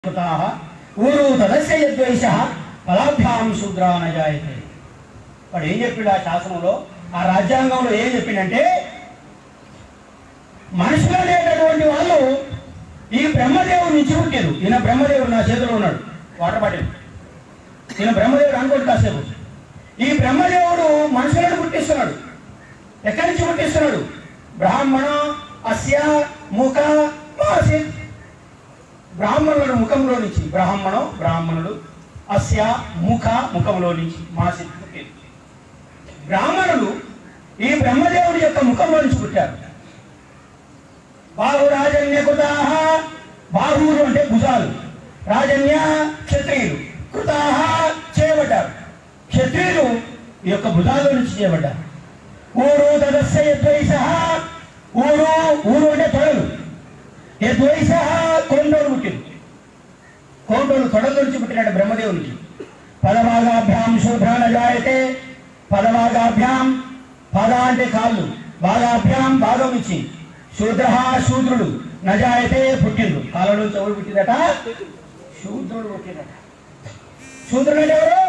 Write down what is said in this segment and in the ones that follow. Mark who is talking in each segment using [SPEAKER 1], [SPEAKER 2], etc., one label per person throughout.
[SPEAKER 1] కృతాః ఊరు తదస్య యద్వైష ఫలాభ్యాం శూద్రా నజాయతే వాడు ఏం చెప్పిండు ఆ శాసనంలో ఆ రాజ్యాంగంలో ఏం చెప్పిండంటే మనుషులు అనేటటువంటి వాళ్ళు ఈ బ్రహ్మదేవుడు నుంచి పుట్టారు ఈయన బ్రహ్మదేవుడు నా చేతిలో ఉన్నాడు వాటర్ బాటిల్ ఈయన బ్రహ్మదేవుడు అనుకోండి కాసేపు ఈ బ్రహ్మదేవుడు మనుషులను పుట్టిస్తున్నాడు ఎక్కడి నుంచి పుట్టిస్తున్నాడు బ్రాహ్మణ అస్య ముఖ మాసి బ్రాహ్మణుల ముఖంలో నుంచి బ్రాహ్మణం బ్రాహ్మణుడు అస్య ముఖ ముఖంలో నుంచి మాసి పుట్టింది బ్రాహ్మణులు ఈ బ్రహ్మదేవుడి యొక్క ముఖంలో నుంచి పుట్టారు బాహు రాజన్య కృతాహ బాహువులు అంటే భుజాలు రాజన్య క్షత్రియులు కృతాహ చేయబడ్డారు క్షత్రియులు ఈ యొక్క భుజాల నుంచి చేయబడ్డారు ఊరు తదస్య యద్వైష ఊరు ఊరు అంటే తొడలు యద్వైష కొండోలు పుట్టింది కొండోలు తొడల నుంచి పుట్టినాడు బ్రహ్మదేవునికి పదభాగాభ్యాం శూద్రాన జాయతే పదభాగాభ్యాం పద అంటే కాళ్ళు భాగాభ్యాం భాగం ఇచ్చి శూద్ర శూద్రుడు నజాయతే పుట్టిండు కాళ్ళ నుంచి ఎవరు పుట్టిందట శూద్రుడు పుట్టిందట శూద్రుడు అంటే ఎవరు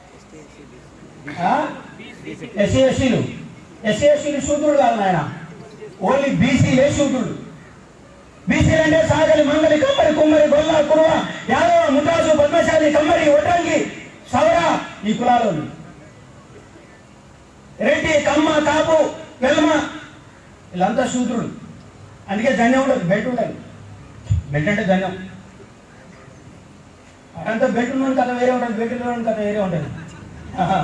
[SPEAKER 1] ఎస్సీ ఎస్సీలు ఎస్సీ ఎస్సీలు శూద్రుడు కాదు నాయన ఓన్లీ బీసీలే శూద్రుడు బీసీలు అంటే సాగలి మంగలి కమ్మరి కుమ్మరి గొల్ల కురువ యాదవ ముఠాసు పద్మశాలి కమ్మరి ఒడ్రంగి సవర ఈ కులాలు రెడ్డి కమ్మ కాపు వెల్మ వీళ్ళంతా శూద్రుడు అందుకే ధన్యం ఉండదు బెల్ట్ ఉండాలి బెల్ట్ అంటే ధన్యం అదంతా బెల్ట్ ఉన్న కథ వేరే ఉంటుంది బెల్ట్ ఉన్న కథ వేరే ఉంటుంది ఆహా.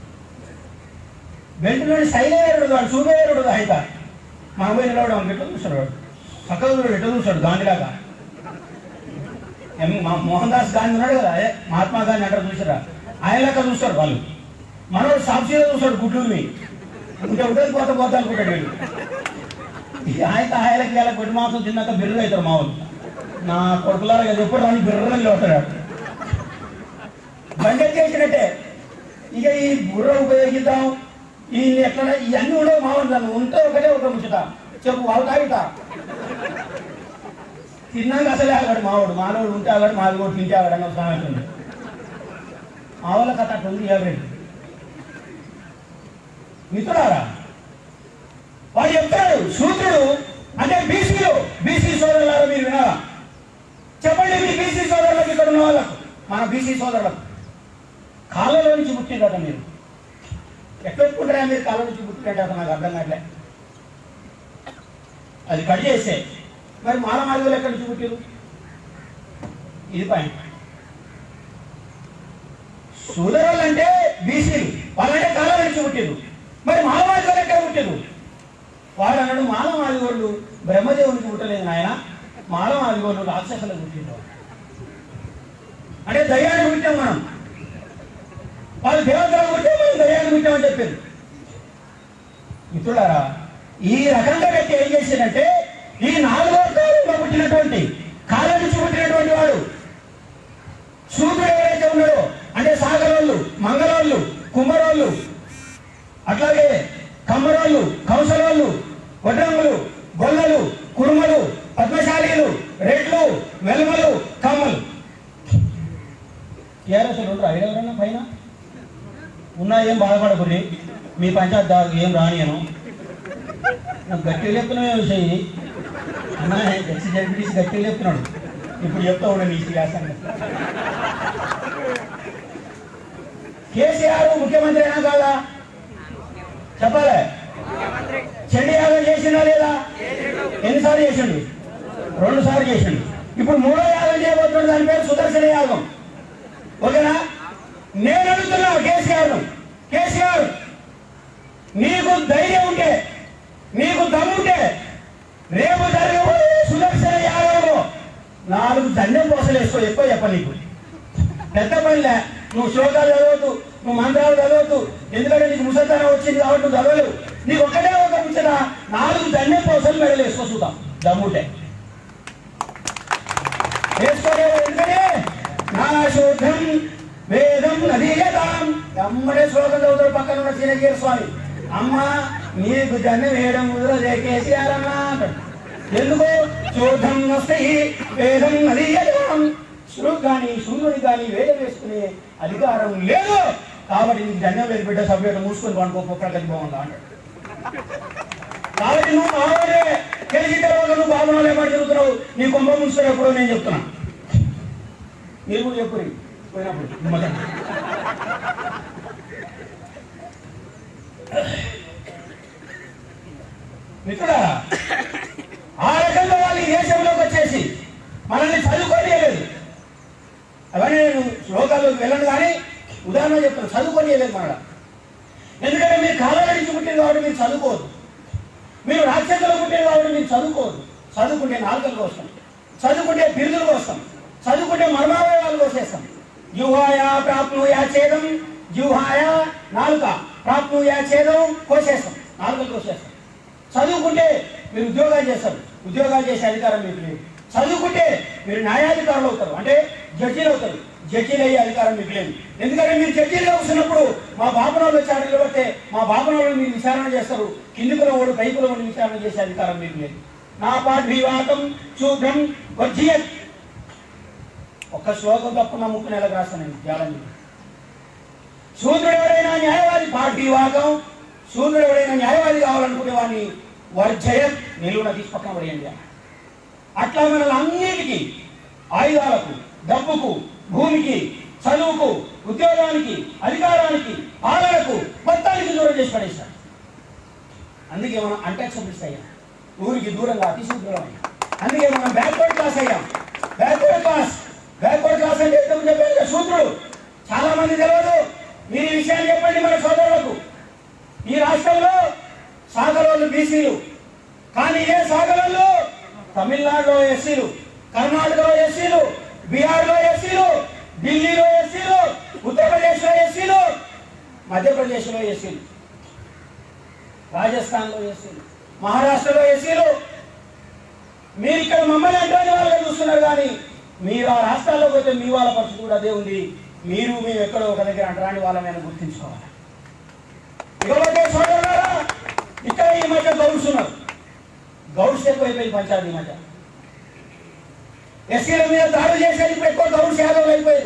[SPEAKER 1] బెల్ట్ నుండి శైలి వేరే ఉండదు వాడు చూపే వేరే ఉండదు హైత మా అమ్మాయి నిలవడం వాడికి ఎట్లా చూస్తాడు వాడు పక్కన చూడు ఎట్లా చూస్తాడు గాంధీలాగా ఎం- మా మోహన్ దాస్ గాంధీ ఉన్నాడు కదా అదే మహాత్మా గాంధీ అంటారు చూసారా ఆయన లెక్క చూస్తాడు వాళ్ళు మనోడు సాక్షిగా చూస్తాడు గుడ్లూరిని ఇంకా ఉంటుంది పోత పోతా అనుకుంటాడు వీడు ఈ ఆయన ఆయనకి ఇలా కొట్టి మాంసం తిన్నాక బిర్రు అవుతారు మా వాళ్ళు నా కొడుకులారా కదా ఎప్పుడు రాని బిర్రని నిలబడతాడు బండి చేసినట్టే ఇక ఈ బుర్ర ఉపయోగిద్దాం ఈ ఎట్లా ఇవన్నీ ఉండవు మా వాళ్ళు ఉంటే ఒకటే ఒక ముచ్చట చెప్పు వాళ్ళు తాగుతా తిన్నాక అసలే ఆగాడు మావాడు మానవుడు ఉంటే ఆగాడు మాది కూడా తింటే ఆగాడు అన్న సామెత ఉంది మా వాళ్ళ కథ అట్లా ఉంది యావరేజ్ మిత్రులారా వాడు చెప్తాడు శూద్రుడు అంటే బీసీలు బీసీ సోదరులారా మీరు వినాలా చెప్పండి మీ బీసీ సోదరులకు ఇక్కడ ఉన్న వాళ్ళకు మన బీసీ సోదరులకు కాళ్ళలో నుంచి పుట్టిందట మీరు ఎక్కడ ఒప్పుకుంటారా మీరు కాళ్ళ నుంచి పుట్టినట్టు అసలు నాకు అర్థం కావట్లే అది కట్ చేస్తే మరి మాల మాదిగలు ఎక్కడి నుంచి పుట్టిరు ఇది పాయింట్ సోదరులు అంటే బీసీలు వాళ్ళంటే కాళ్ళ నుంచి పుట్టిరు మరి మాల మాదిగలు ఎక్కడ పుట్టిరు వాడు అన్నాడు మాల మాదిగోళ్ళు బ్రహ్మదేవునికి పుట్టలేదు నాయన మాల మాదిగోళ్ళు రాక్షసులకు పుట్టిండు అంటే దయ్యాన్ని పుట్టాం మనం వాళ్ళు దేవతలు పుట్టే మనం దయ్యాన్ని పుట్టామని చెప్పారు మిత్రులారా ఈ రకంగా పెట్టి ఏం చేసిందంటే ఈ నాలుగో కాలంలో పుట్టినటువంటి కాలం నుంచి పుట్టినటువంటి వాడు శూద్రుడు ఎవరైతే ఉన్నాడో అంటే సాగరోళ్ళు మంగళోళ్ళు కుమ్మరోళ్ళు అట్లాగే కమ్మరోళ్ళు కంసలోళ్ళు వడ్రంగులు గొల్లలు కురుమలు పద్మశాలీలు రెడ్లు వెల్మలు కమ్మలు టీఆర్ఎస్ ఉండరు ఐదు ఎవరన్నా పైన ఉన్నా ఏం బాధపడకుర్రి మీ పంచాయత్ దానికి ఏం రానియను నాకు గట్టి చెప్తున్నా విషయం అన్నా ఎక్స్ జడ్పీటీసీ గట్టి చెప్తున్నాడు ఇప్పుడు చెప్తా ఉండే నీ వ్యాసంగా కేసీఆర్ ముఖ్యమంత్రి అయినా కాదా చెప్పాలి చెండి యాగం చేసిందా లేదా ఎన్నిసార్లు చేసిండు రెండు సార్లు చేసిండు ఇప్పుడు మూడో యాగం చేయబోతున్నాడు దాని పేరు సుదర్శన యాగం ఓకేనా నేను అడుగుతున్నా కేసీఆర్ కేసీఆర్ నీకు ధైర్యం ఉంటే నీకు దమ్ముంటే రేపు జరగబోయే సుదర్శన యాగంలో నాలుగు దండం పోసలు వేసుకో ఎక్కువ చెప్ప నీకు పెద్ద పనిలే నువ్వు శ్లోకాలు చదవద్దు నువ్వు మంత్రాలు చదవద్దు ఎందుకంటే నీకు ముసల్తానం వచ్చింది కాబట్టి నువ్వు చదవలేవు నీకు ఒక్కటే ఒక ముచ్చట నాలుగు దండం పోసలు మెడలు వేసుకో చూద్దాం దమ్ముంటే వేసుకోలేదు ఎందుకని నా శోధం వేదం నదీయతాం అమ్మడే శ్లోకం చదువుతాడు పక్కన ఉన్న సీనగిరి స్వామి అమ్మ నీకు జన్మ వేయడం కుదరదే కేసీఆర్ అన్న అంటాడు ఎందుకు శోధం వస్తాయి వేదం నదీయతాం శివుడికి కానీ సూర్యుడికి కానీ వేదం వేసుకునే అధికారం లేదు కాబట్టి నీకు దండం లేదు బిడ్డ సభ్యుడు మూసుకొని పండుకో ప్రగతి బాగుందా అంటాడు కాబట్టి నువ్వు మావాడే తెలిసి తర్వాత నువ్వు బాగున్నావు లేకపోతే చెబుతున్నావు నీ కొంప ముంచుకున్నప్పుడు నేను చెప్తున్నా మీరు కూడా చెప్పు పోయినప్పుడు మొదట మిత్రుడా ఆ రకంగా వాళ్ళు ఈ దేశంలోకి వచ్చేసి మనల్ని చదువుకోనియలేదు అవన్నీ నేను శ్లోకాల్లోకి వెళ్ళను కానీ ఉదాహరణ చెప్తాను చదువుకోనియలేదు మన ఎందుకంటే మీరు కాలాల నుంచి పుట్టింది కాబట్టి మీరు చదువుకోదు మీరు రాక్షసులు పుట్టింది కాబట్టి మీరు చదువుకోదు చదువుకుంటే నాలుకల కోసం చదువుకుంటే బిరుదుల కోసం చదువుకుంటే మర్మావయాల కోసేస్తాం జుహాయ ప్రాప్నుయా ఛేదం జుహాయ నాలుక ప్రాప్నుయా ఛేదం కోసేస్తాం నాలుకలు కోసేస్తాం చదువుకుంటే మీరు ఉద్యోగాలు చేస్తారు ఉద్యోగాలు చేసే అధికారం మీకు లేదు చదువుకుంటే మీరు న్యాయాధికారులు అవుతారు అంటే జడ్జీలు అవుతారు జడ్జీలు అయ్యే అధికారం మీకు లేదు ఎందుకంటే మీరు జడ్జీలుగా వస్తున్నప్పుడు మా బాపనోళ్ళు వచ్చాడు నిలబడితే మా బాపనోళ్ళు మీరు విచారణ చేస్తారు కిందికుల వాడు పైకుల వాడు విచారణ చేసే అధికారం మీకు లేదు నా పాఠ వివాహం చూద్దాం వజ్జియత్ ఒక్క శ్లోకం తప్ప నా ముక్కు నెలకు రాస్తాను నేను ధ్యానం శూద్రుడు ఎవరైనా న్యాయవాది పాఠ వివాహం శూద్రుడు ఎవరైనా న్యాయవాది కావాలనుకునే వాడిని వర్జయ నిలువున తీసి పక్కన పడేయండి అట్లా మనల్ని అన్నిటికీ ఆయుధాలకు డబ్బుకు భూమికి చదువుకు ఉద్యోగానికి అధికారానికి పాలనకు మొత్తానికి దూరం చేసి పడేశారు అందుకే మనం అన్టాక్సబుల్స్ అయ్యాం ఊరికి దూరంగా అతి దూరం అయ్యాం అందుకే మనం బ్యాక్వర్డ్ క్లాస్ అయ్యాం బ్యాక్వర్డ్ క్లాస్ బ్యాక్వర్డ్ క్లాస్ అంటే ఎందుకు చెప్పారు కదా, శూద్రుడు చాలా మంది తెలియదు మీరు ఈ విషయాన్ని చెప్పండి మన సోదరులకు ఈ రాష్ట్రంలో సాగరోళ్ళు బీసీలు కానీ ఇదే సాగరోళ్ళు తమిళనాడులో ఎస్సీలు కర్ణాటకలో ఎస్సీలు బీహార్లో ఎస్సీలు ఢిల్లీలో ఎస్సీలు ఉత్తరప్రదేశ్లో ఎస్సీలు మధ్యప్రదేశ్లో ఎస్సీలు రాజస్థాన్లో ఎస్సీలు మహారాష్ట్రలో ఎస్సీలు మీరు ఇక్కడ మమ్మల్ని అంటే వాళ్ళని చూస్తున్నారు కానీ మీరు ఆ రాష్ట్రాల్లో పోతే మీ వాళ్ళ పరిస్థితి కూడా అదే ఉంది మీరు మేము ఎక్కడో ఒక దగ్గర అంటరాని వాళ్ళని గుర్తించుకోవాలి ఇకపోతే సోదరులారా ఇక్కడ ఈ మధ్య గౌడ్స్ ఉన్నారు గౌడ్స్ ఎక్కువైపోయింది పంచాయతీ ఈ మధ్య ఎస్సీల మీద దాడి చేసేది ఇప్పుడు ఎక్కువ గౌడ్స్ యాదవ్ అయిపోయారు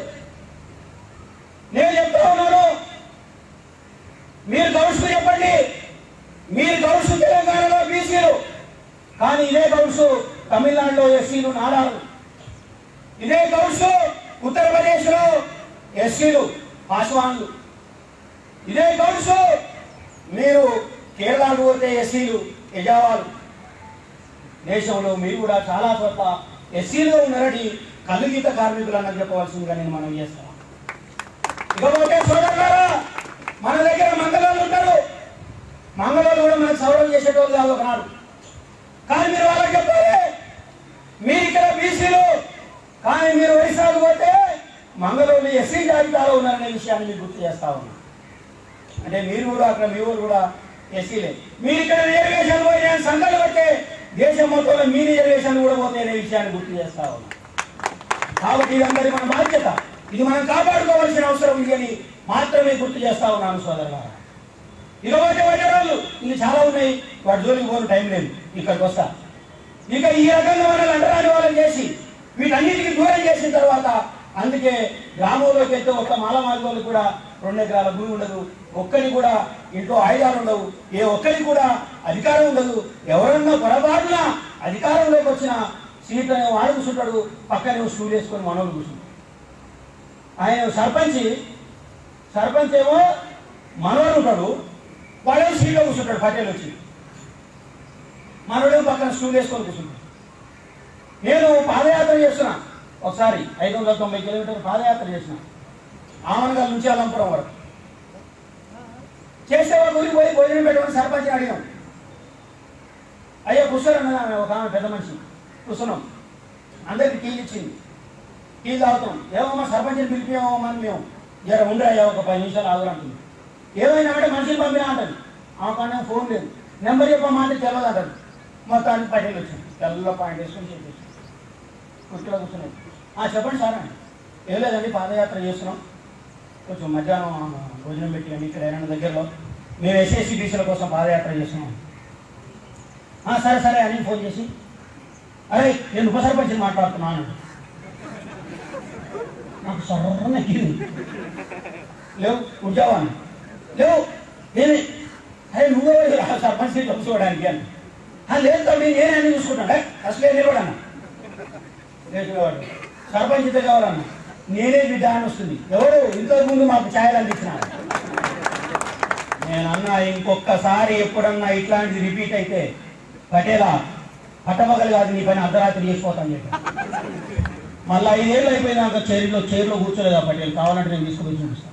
[SPEAKER 1] నేను చెప్తా ఉన్నాను మీరు గౌడ్స్కు చెప్పండి మీరు గౌడ్స్ తెలంగాణలో బీసీలు కానీ ఇదే గౌడ్స్ తమిళనాడులో ఎస్సీలు నాడారు ఇదే గౌడ్స్ ఉత్తరప్రదేశ్లో ఎస్సీలు పాస్వాన్లు ఇదే గౌడ్స్ మీరు కేరళకు పోతే ఎస్సీలు యజావాలు దేశంలో మీరు కూడా చాలా చోట్ల ఎస్సీలుగా ఉన్నారని కలుగీత కార్మికులు అన్నది చెప్పవలసిందిగా నేను మనం చేస్తాను ఇకపోతే సోదరులారా మన దగ్గర మంగళాలు ఉంటారు మంగళాలు కూడా మనకు సౌరం చేసేటోళ్ళు కాదు ఒకనాడు కానీ మీరు వాళ్ళకి చెప్పాలి మీరు ఇక్కడ బీసీలు కానీ మీరు ఒరిస్సాకు పోతే మంగళూరు ఎస్సీ జాబితాలో ఉన్నారనే విషయాన్ని మీకు గుర్తు చేస్తా ఉన్నా అంటే మీరు కూడా అక్కడ మీ ఊరు కూడా ఎస్సీలే మీరు ఇక్కడ రిజర్వేషన్ పోయి నేను సంఘాలు పట్టే దేశం మొత్తంలో మీ రిజర్వేషన్ కూడా పోతాయి అనే విషయాన్ని గుర్తు చేస్తా ఉన్నా కాబట్టి ఇదందరి మన బాధ్యత ఇది మనం కాపాడుకోవాల్సిన అవసరం ఉంది అని మాత్రమే గుర్తు చేస్తా ఉన్నాను సోదరులారా ఇకపోతే వడ్డరాళ్ళు ఇంకా చాలా ఉన్నాయి వాటి జోలికి పోను టైం లేదు ఇక్కడికి వస్తా ఇక ఈ రకంగా మనల్ని అంటరాని వాళ్ళని చేసి వీటన్నిటికీ దూరం చేసిన తర్వాత అందుకే గ్రామంలోకి వెళ్తే ఒక్క మాల మార్గంలో కూడా రెండు ఎకరాల భూమి ఉండదు ఒక్కరి కూడా ఇంట్లో ఆయుధాలు ఉండవు ఏ ఒక్కరికి కూడా అధికారం ఉండదు ఎవరన్నా పొరపాటున అధికారంలోకి వచ్చిన సీట్ అనే వాడు కూర్చుంటాడు పక్కనే స్టూల్ వేసుకొని మనోడు కూర్చుంటాడు ఆయన సర్పంచ్ సర్పంచ్ ఏమో మనోడు ఉంటాడు వాడే సీట్లో కూర్చుంటాడు పటేల్ వచ్చి మనోడు పక్కన స్టూల్ వేసుకొని కూర్చుంటాడు నేను పాదయాత్ర చేస్తున్నా ఒకసారి ఐదు వందల తొంభై కిలోమీటర్లు పాదయాత్ర చేసిన ఆమనగల్ నుంచి అలంపురం వరకు చేసే వాళ్ళ ఊరికి పోయి భోజనం పెట్టమని సర్పంచ్ అడిగాం అయ్యా కూర్చోరన్నది ఆమె ఒక ఆమె పెద్ద మనిషి కూర్చున్నాం అందరికి టీ ఇచ్చింది టీ తాగుతాం ఏమమ్మా సర్పంచ్ని పిలిపియామమ్మా అని మేము జర ఉండరా అయ్యా ఒక పది నిమిషాలు ఆగురంటుంది ఏమైనా అంటే మనిషిని పంపినా అంటది ఆమె కానీ ఫోన్ లేదు నెంబర్ చెప్పమ్మా అంటే తెలియదు అంటది మొత్తానికి పటేలు వచ్చింది తెల్ల పాయింట్ వేసుకొని చెప్పేసి కుర్చీలో కూర్చున్నాడు ఆ చెప్పండి సార్ అని ఏం లేదండి పాదయాత్ర చేస్తున్నాం కొంచెం మధ్యాహ్నం భోజనం పెట్టి ఇక్కడ ఏమైనా దగ్గరలో మేము ఎస్ఎస్సి బీసీల కోసం పాదయాత్ర చేస్తున్నాం "ఆ, సరే సరే అని ఫోన్ చేసి అరే నేను ఉప సర్పంచ్ని మాట్లాడుతున్నాను నాకు సర్రన కింది లేవు కూర్చోవా లేవు నేను అరే నువ్వు సర్పంచ్ సీట్ చూసుకోవడానికి అని "ఆ, లేదు తమ్ముడు నేనే అన్ని చూసుకుంటాను అసలే నిలబడన్నా లేచినవాడు సర్పంచ్ ఇద్దరు కావాలన్న నేనే బిడ్డ అని వస్తుంది ఎవరు ఇంతకు ముందు మాకు ఛాయలు అందించినారు నేను అన్నా ఇంకొకసారి ఎప్పుడన్నా ఇట్లాంటిది రిపీట్ అయితే పటేలా పట్టమగలు కాదు నీ పైన అర్ధరాత్రి చేసిపోతాను చెప్పి మళ్ళీ ఐదేళ్ళు అయిపోయినాక చైర్లో చైర్లో కూర్చోలేదు ఆ పటేల్ కావాలంటే నేను తీసుకుపోయి చూపిస్తాను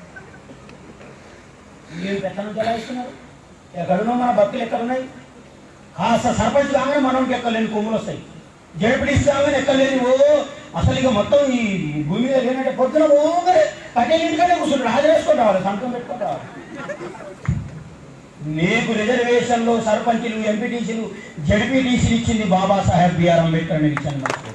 [SPEAKER 1] మీరు ఎక్కడ నుంచి ఎలా ఇస్తున్నారు ఎక్కడున్నా మన భక్తులు ఎక్కడున్నాయి కాస్త సర్పంచ్ కాగానే మనకి ఎక్కలేని కొమ్ములు వస్తాయి జడపిడిసి కాగానే ఎక్కలేని ఓ అసలు ఇక మొత్తం ఈ భూమి మీద లేనంటే పొద్దున ఓగరే పటేల్ ఇంటికనే కూర్చుంటాడు హాజరు వేసుకొని రావాలి సంతకం పెట్టుకొని రావాలి నీకు రిజర్వేషన్లో సర్పంచులు ఎంపీటీసీలు జడ్పీటీసీలు ఇచ్చింది బాబాసాహెబ్ బిఆర్ అంబేద్కర్ అని ఇచ్చాను నాకు.